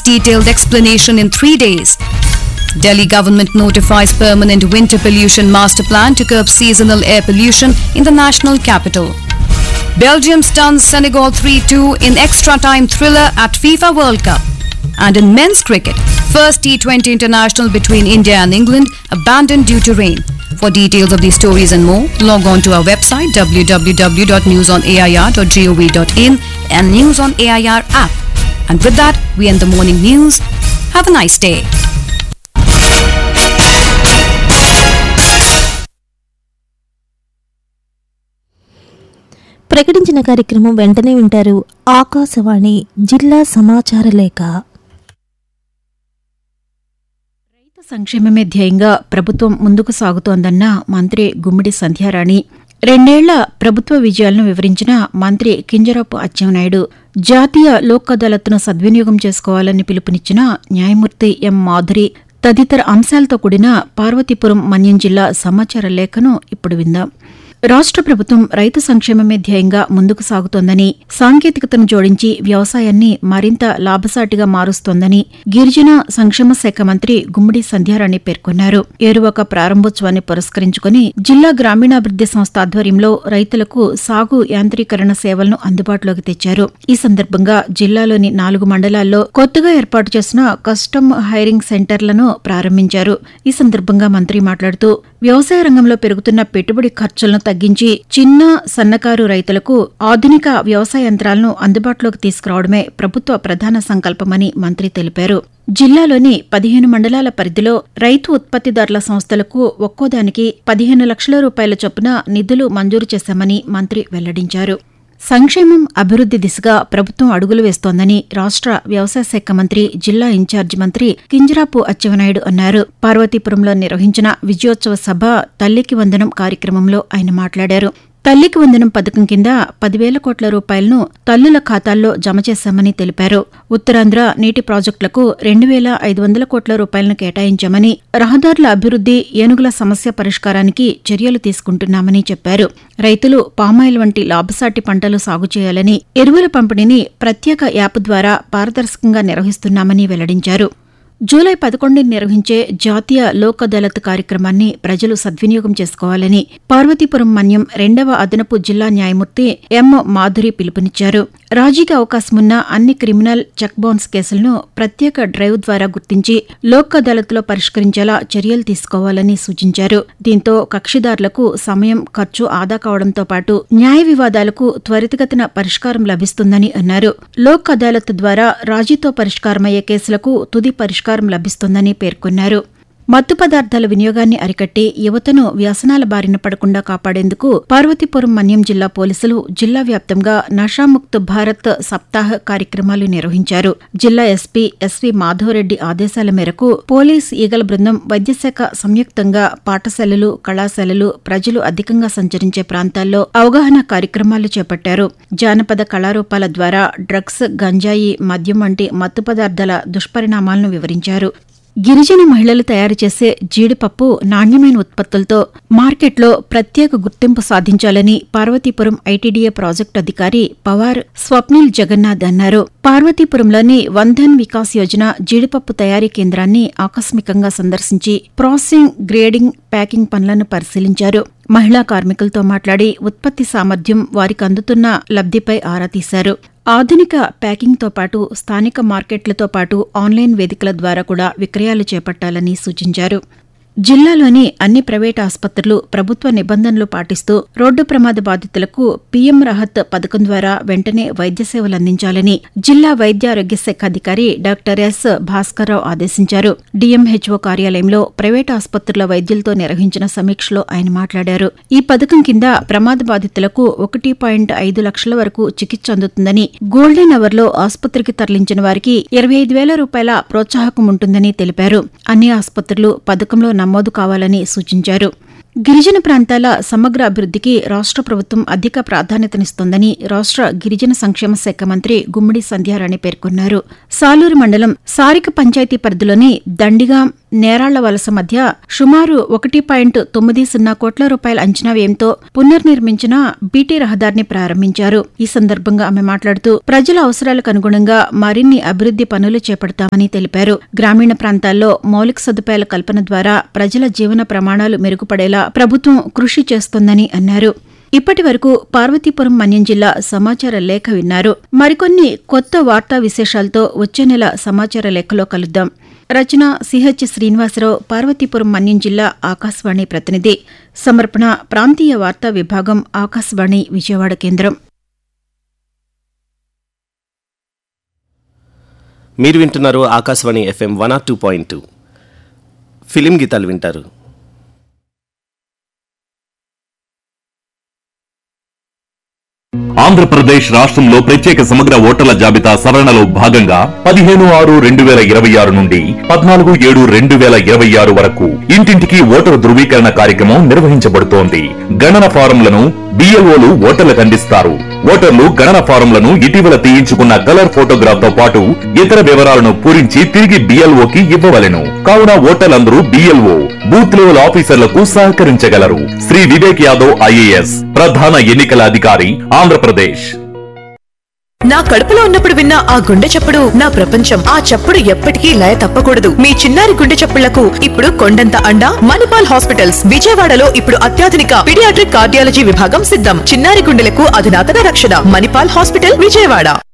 detailed explanation in three days. Delhi government notifies permanent winter pollution master plan to curb seasonal air pollution in the national capital. Belgium stuns Senegal 3-2 in extra time thriller at FIFA World Cup. And in men's cricket, first T20 international between India and England abandoned due to rain. For details of these stories and more, log on to our website www.newsonair.gov.in and News on AIR app. And with that, we end the morning news. Have a nice day. ప్రకటించిన కార్యక్రమం వెంటనే వింటారు ఆకాశవాణి జిల్లా సమాచార లేఖ రైతు సంక్షేమమే ధ్యేయంగా ప్రభుత్వం ముందుకు సాగుతోందన్న మంత్రి గుమ్మిడి సంధ్యారాణి రెండేళ్ల ప్రభుత్వ విజయాలను వివరించిన మంత్రి కింజరాపు అచ్చెన్నాయుడు జాతీయ లోక్ అదాలత్ను సద్వినియోగం చేసుకోవాలని పిలుపునిచ్చిన న్యాయమూర్తి ఎం మాధురి తదితర అంశాలతో కూడిన పార్వతీపురం మన్యం జిల్లా సమాచార లేఖను ఇప్పుడు విందాం రాష్ట్ర ప్రభుత్వం రైతు సంక్షేమమే ధ్యేయంగా ముందుకు సాగుతోందని సాంకేతికతను జోడించి వ్యవసాయాన్ని మరింత లాభసాటిగా మారుస్తోందని గిరిజన సంక్షేమ శాఖ మంత్రి గుమ్మడి సంధ్యారాణి పేర్కొన్నారు ఏరువాక ప్రారంభోత్సవాన్ని పురస్కరించుకుని జిల్లా గ్రామీణాభివృద్ది సంస్థ ఆధ్వర్యంలో రైతులకు సాగు యాంత్రీకరణ సేవలను అందుబాటులోకి తెచ్చారు ఈ సందర్భంగా జిల్లాలోని నాలుగు మండలాల్లో కొత్తగా ఏర్పాటు చేసిన కస్టమ్ హైరింగ్ సెంటర్లను ప్రారంభించారు ఈ సందర్భంగా మంత్రి మాట్లాడుతూ వ్యవసాయ రంగంలో పెరుగుతున్న పెట్టుబడి ఖర్చులను తగ్గించి చిన్న సన్నకారు రైతులకు ఆధునిక వ్యవసాయ యంత్రాలను అందుబాటులోకి తీసుకురావడమే ప్రభుత్వ ప్రధాన సంకల్పమని మంత్రి తెలిపారు జిల్లాలోని పదిహేను మండలాల పరిధిలో రైతు ఉత్పత్తిదారుల సంస్థలకు ఒక్కోదానికి పదిహేను లక్షల రూపాయల చొప్పున నిధులు మంజూరు చేశామని మంత్రి వెల్లడించారు సంక్షేమం అభివృద్ది దిశగా ప్రభుత్వం అడుగులు వేస్తోందని రాష్ట్ర వ్యవసాయ శాఖ మంత్రి జిల్లా ఇన్ఛార్జి మంత్రి కింజరాపు అచ్చెవనాయుడు అన్నారు పార్వతీపురంలో నిర్వహించిన విజయోత్సవ సభ తల్లికి వందనం కార్యక్రమంలో ఆయన మాట్లాడారు తల్లికి వందనం పథకం కింద పదివేల కోట్ల రూపాయలను తల్లుల ఖాతాల్లో జమ చేశామని తెలిపారు ఉత్తరాంధ్ర నీటి ప్రాజెక్టులకు రెండు వేల ఐదు వందల కోట్ల రూపాయలను కేటాయించామని రహదారుల అభివృద్ది ఏనుగుల సమస్య పరిష్కారానికి చర్యలు తీసుకుంటున్నామని చెప్పారు రైతులు పామాయిల్ వంటి లాభసాటి పంటలు సాగు చేయాలని ఎరువుల పంపిణీని ప్రత్యేక యాప్ ద్వారా పారదర్శకంగా నిర్వహిస్తున్నామని వెల్లడించారు జూలై పదకొండుని నిర్వహించే జాతీయ లోక్ అదాలత్ కార్యక్రమాన్ని ప్రజలు సద్వినియోగం చేసుకోవాలని పార్వతీపురం మన్యం రెండవ అదనపు జిల్లా న్యాయమూర్తి ఎం మాధురి పిలుపునిచ్చారు రాజీకి అవకాశమున్న అన్ని క్రిమినల్ చెక్ బౌన్స్ కేసులను ప్రత్యేక డ్రైవ్ ద్వారా గుర్తించి లోక్ అదాలత్లో పరిష్కరించేలా చర్యలు తీసుకోవాలని సూచించారు దీంతో కక్షిదారులకు సమయం ఖర్చు ఆదా కావడంతో పాటు న్యాయ వివాదాలకు త్వరితగతిన పరిష్కారం లభిస్తుందని అన్నారు లోక్ అదాలత్ ద్వారా రాజీతో పరిష్కారమయ్యే కేసులకు తుది పరిష్కారం లభిస్తుందని పేర్కొన్నారు మత్తు పదార్థాల వినియోగాన్ని అరికట్టి యువతను వ్యసనాల బారిన పడకుండా కాపాడేందుకు పార్వతీపురం మన్యం జిల్లా పోలీసులు జిల్లా వ్యాప్తంగా నషాముక్త్ భారత్ సప్తాహ కార్యక్రమాలు నిర్వహించారు జిల్లా ఎస్పీ ఎస్వి మాధవరెడ్డి ఆదేశాల మేరకు పోలీస్ ఈగల బృందం వైద్యశాఖ సంయుక్తంగా పాఠశాలలు కళాశాలలు ప్రజలు అధికంగా సంచరించే ప్రాంతాల్లో అవగాహన కార్యక్రమాలు చేపట్టారు జానపద కళారూపాల ద్వారా డ్రగ్స్ గంజాయి మద్యం వంటి మత్తు పదార్థాల దుష్పరిణామాలను వివరించారు గిరిజన మహిళలు తయారు చేసే జీడిపప్పు నాణ్యమైన ఉత్పత్తులతో మార్కెట్లో ప్రత్యేక గుర్తింపు సాధించాలని పార్వతీపురం ఐటీడీఏ ప్రాజెక్టు అధికారి పవార్ స్వప్నిల్ జగన్నాథ్ అన్నారు పార్వతీపురంలోని వంధన్ వికాస్ యోజన జీడిపప్పు తయారీ కేంద్రాన్ని ఆకస్మికంగా సందర్శించి ప్రాసెసింగ్ గ్రేడింగ్ ప్యాకింగ్ పనులను పరిశీలించారు మహిళా కార్మికులతో మాట్లాడి ఉత్పత్తి సామర్థ్యం వారికి అందుతున్న లబ్ధిపై ఆరా తీశారు ఆధునిక ప్యాకింగ్తో పాటు స్థానిక మార్కెట్లతో పాటు ఆన్లైన్ వేదికల ద్వారా కూడా విక్రయాలు చేపట్టాలని సూచించారు జిల్లాలోని అన్ని ప్రైవేట్ ఆసుపత్రులు ప్రభుత్వ నిబంధనలు పాటిస్తూ రోడ్డు ప్రమాద బాధితులకు పీఎం రహత్ పథకం ద్వారా వెంటనే వైద్య సేవలు అందించాలని జిల్లా వైద్య ఆరోగ్య శాఖ అధికారి డాక్టర్ ఎస్ భాస్కర్రావు ఆదేశించారు డీఎంహెచ్ఓ కార్యాలయంలో ప్రైవేట్ ఆసుపత్రుల వైద్యులతో నిర్వహించిన సమీక్షలో ఆయన మాట్లాడారు ఈ పథకం కింద ప్రమాద బాధితులకు ఒకటి పాయింట్ ఐదు లక్షల వరకు చికిత్స అందుతుందని గోల్డెన్ అవర్ లో ఆసుపత్రికి తరలించిన వారికి ఇరవై ఐదు వేల రూపాయల ప్రోత్సాహకం ఉంటుందని తెలిపారు అన్ని ఆసుపత్రులు పథకంలో నమోదు కావాలని సూచించారు గిరిజన ప్రాంతాల సమగ్ర అభివృద్ధికి రాష్ట్ర ప్రభుత్వం అధిక ప్రాధాన్యతనిస్తోందని రాష్ట్ర గిరిజన సంక్షేమ శాఖ మంత్రి గుమ్మిడి సంధ్యారాణి పేర్కొన్నారు సాలూరు మండలం సారిక పంచాయతీ పరిధిలోని దండిగా నేరాళ్ల వలస మధ్య సుమారు ఒకటి పాయింట్ తొమ్మిది సున్నా కోట్ల రూపాయల అంచనా వ్యయంతో పునర్నిర్మించిన బీటీ రహదారిని ప్రారంభించారు ఈ సందర్భంగా ఆమె మాట్లాడుతూ ప్రజల అవసరాలకు అనుగుణంగా మరిన్ని అభివృద్ది పనులు చేపడతామని తెలిపారు గ్రామీణ ప్రాంతాల్లో మౌలిక సదుపాయాల కల్పన ద్వారా ప్రజల జీవన ప్రమాణాలు మెరుగుపడేలా ప్రభుత్వం కృషి చేస్తోందని అన్నారు ఇప్పటి వరకు పార్వతీపురం మన్యం జిల్లా సమాచార లేఖ విన్నారు మరికొన్ని కొత్త వార్తా విశేషాలతో వచ్చే నెల సమాచార లేఖలో కలుద్దాం రచన సిహెచ్ శ్రీనివాసరావు పార్వతీపురం మన్యం జిల్లా ఆకాశవాణి ప్రతినిధి సమర్పణ ప్రాంతీయ వార్తా విభాగం ఆకాశవాణి విజయవాడ కేంద్రం మీరు వింటున్నారు Akashvani FM one R two point two film గీతాలు వింటారు ఆంధ్రప్రదేశ్ రాష్ట్రంలో ప్రత్యేక సమగ్ర ఓటర్ల జాబితా సవరణలో భాగంగా పదిహేను ఆరు రెండు వేల ఇరవై ఆరు నుండి పద్నాలుగు ఏడు రెండు వేల ఇరవై ఆరు వరకు ఇంటింటికి ఓటరు ధృవీకరణ కార్యక్రమం నిర్వహించబడుతోంది గణన ఫారంలను బిఎల్ఓలు ఓటర్లకు అందిస్తారు ఓటర్లు గణన ఫారంలను ఇటీవల తీయించుకున్న కలర్ ఫోటోగ్రాఫ్ తో పాటు ఇతర వివరాలను పూరించి తిరిగి బిఎల్ఓకి ఇవ్వవలెను కావున ఓటర్లందరూ బిఎల్ఓ బూత్ లెవెల్ ఆఫీసర్లకు సహకరించగలరు శ్రీ వివేక్ యాదవ్ ఐఏఎస్ ప్రధాన ఎన్నికల అధికారి ఆంధ్రప్రదేశ్ నా కడుపులో ఉన్నప్పుడు విన్న ఆ గుండె చప్పుడు నా ప్రపంచం ఆ చప్పుడు ఎప్పటికీ లయ తప్పకూడదు మీ చిన్నారి గుండె చప్పుళ్లకు ఇప్పుడు కొండంత అండ మణిపాల్ హాస్పిటల్స్ విజయవాడలో ఇప్పుడు అత్యాధునిక పిడియాట్రిక్ కార్డియాలజీ విభాగం సిద్ధం చిన్నారి గుండెలకు అధునాతన రక్షణ మణిపాల్ హాస్పిటల్ విజయవాడ